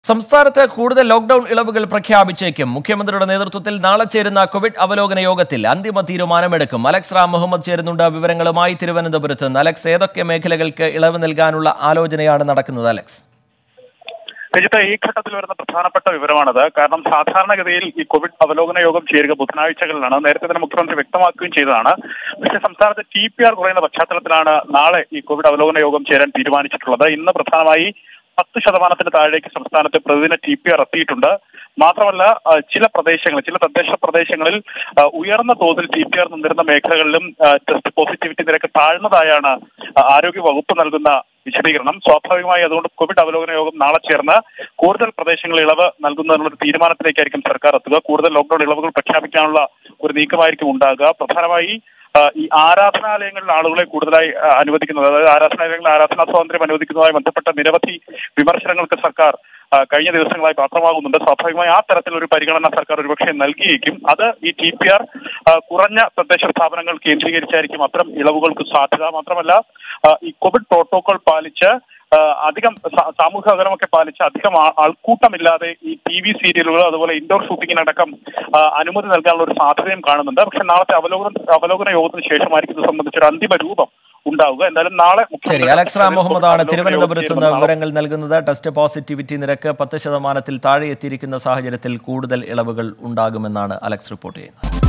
സംസ്ഥാനത്ത് കൂടുതൽ ലോക്ഡൌൺ ഇളവുകൾ പ്രഖ്യാപിച്ചേക്കും മുഖ്യമന്ത്രിയുടെ നേതൃത്വത്തിൽ നാളെ ചേരുന്ന കോവിഡ് അവലോകന യോഗത്തിൽ അന്തിമ തീരുമാനമെടുക്കും അലക്സ് റാം മുഹമ്മദ് ചേരുന്നുണ്ട് വിവരങ്ങളുമായി തിരുവനന്തപുരത്ത് നിന്ന് അലക്സ് ഏതൊക്കെ മേഖലകൾക്ക് ഇളവ് നൽകാനുള്ള ആലോചനയാണ് നടക്കുന്നത് അലക്സ് രജിത ഈ ഘട്ടത്തിൽ വരുന്ന പ്രധാനപ്പെട്ട വിവരമാണത് കാരണം സാധാരണഗതിയിൽ ഈ കോവിഡ് അവലോകന യോഗം ചേരുക ബുധനാഴ്ചകളിലാണ് നേരത്തെ തന്നെ മുഖ്യമന്ത്രി വ്യക്തമാക്കുകയും ചെയ്തതാണ് പക്ഷേ സംസ്ഥാനത്ത് ടി പി ആർ കുറയുന്ന പശ്ചാത്തലത്തിലാണ് നാളെ ഈ കോവിഡ് അവലോകന യോഗം ചേരാൻ തീരുമാനിച്ചിട്ടുള്ളത് ഇന്ന് പ്രധാനമായി പത്ത് ശതമാനത്തിന് താഴേക്ക് സംസ്ഥാനത്ത് പ്രതിദിന ടി പി ആർ എത്തിയിട്ടുണ്ട് മാത്രമല്ല ആ, ചില പ്രദേശങ്ങളിൽ ചില തദ്ദേശ പ്രദേശങ്ങളിൽ ആ, ഉയർന്ന തോതിൽ ടി പി ആർ നിന്നിരുന്ന മേഖലകളിലും ആ, ടെസ്റ്റ് പോസിറ്റിവിറ്റി നിരക്ക് താഴ്ന്നതായാണ് ആ, ആരോഗ്യ വകുപ്പ് നൽകുന്ന വിശദീകരണം സ്വാഭാവികമായി അതുകൊണ്ട് കോവിഡ് അവലോകന യോഗം നാളെ ചേർന്ന് കൂടുതൽ പ്രദേശങ്ങളിൽ ഇളവ് നൽകുന്നതിനുള്ള ഒരു തീരുമാനത്തിലേക്കായിരിക്കും സർക്കാർ എത്തുക കൂടുതൽ ലോക്ഡൌൺ ഇളവുകൾ പ്രഖ്യാപിക്കാനുള്ള ഒരു നീക്കമായിരിക്കും ഉണ്ടാകുക പ്രധാനമായി ആ, ഈ ആരാധനാലയങ്ങളിൽ ആളുകളെ കൂടുതലായി ആ, അനുവദിക്കുന്നത് അതായത് ആരാധനാലയങ്ങളിൽ ആരാധനാ സ്വാതന്ത്ര്യം അനുവദിക്കുന്നതുമായി ബന്ധപ്പെട്ട നിരവധി വിമർശനങ്ങൾക്ക് സർക്കാർ ആ, കഴിഞ്ഞ ദിവസങ്ങളായി പാത്രമാകുന്നുണ്ട് സ്വാഭാവികമായി ആ തരത്തിലൊരു പരിഗണന സർക്കാർ ഒരുപക്ഷെ നൽകിയേക്കും അത് ഈ ടി പി ആർ കുറഞ്ഞ തദ്ദേശ സ്ഥാപനങ്ങൾ കേന്ദ്രീകരിച്ചായിരിക്കും അത്തരം ഇളവുകൾക്ക് സാധ്യത മാത്രമല്ല ആ, ഈ കോവിഡ് പ്രോട്ടോകോൾ പാലിച്ച് ആ, അധികം സാ- സാമൂഹിക അകലമൊക്കെ പാലിച്ച് അധികം ആ- ആൾക്കൂട്ടമില്ലാതെ ഈ ടി വി സീരിയലുകൾ അതുപോലെ ഇൻഡോർ ഷൂട്ടിങ്ങിനടക്കം ആ, അനുമതി നൽകാനുള്ള ഒരു സാധ്യതയും കാണുന്നുണ്ട് പക്ഷെ നാളത്തെ അവലോകന അവലോകന യോഗത്തിന് ശേഷമായിരിക്കും ഇത് സംബന്ധിച്ചൊരു അന്തിമ രൂപം ഉണ്ടാവുക എന്തായാലും നാളെ ശരി മുഖ്യമന്ത്രി അലക്സ് റാം മുഹമ്മദ് ആണ് അവലോകന യോഗം തിരുവനന്തപുരത്ത് നിന്ന് ചേരുന്നത് നാളെ വിവരങ്ങൾ നൽകുന്നത് ടെസ്റ്റ് പോസിറ്റിവിറ്റി നിരക്ക് പത്ത് ശതമാനത്തിൽ താഴെ എത്തിയിരിക്കുന്ന സാഹചര്യത്തിൽ കൂടുതൽ ഇളവുകൾ ഉണ്ടാകുമെന്നാണ് അലക്സ് റിപ്പോർട്ട് ചെയ്യുന്നത്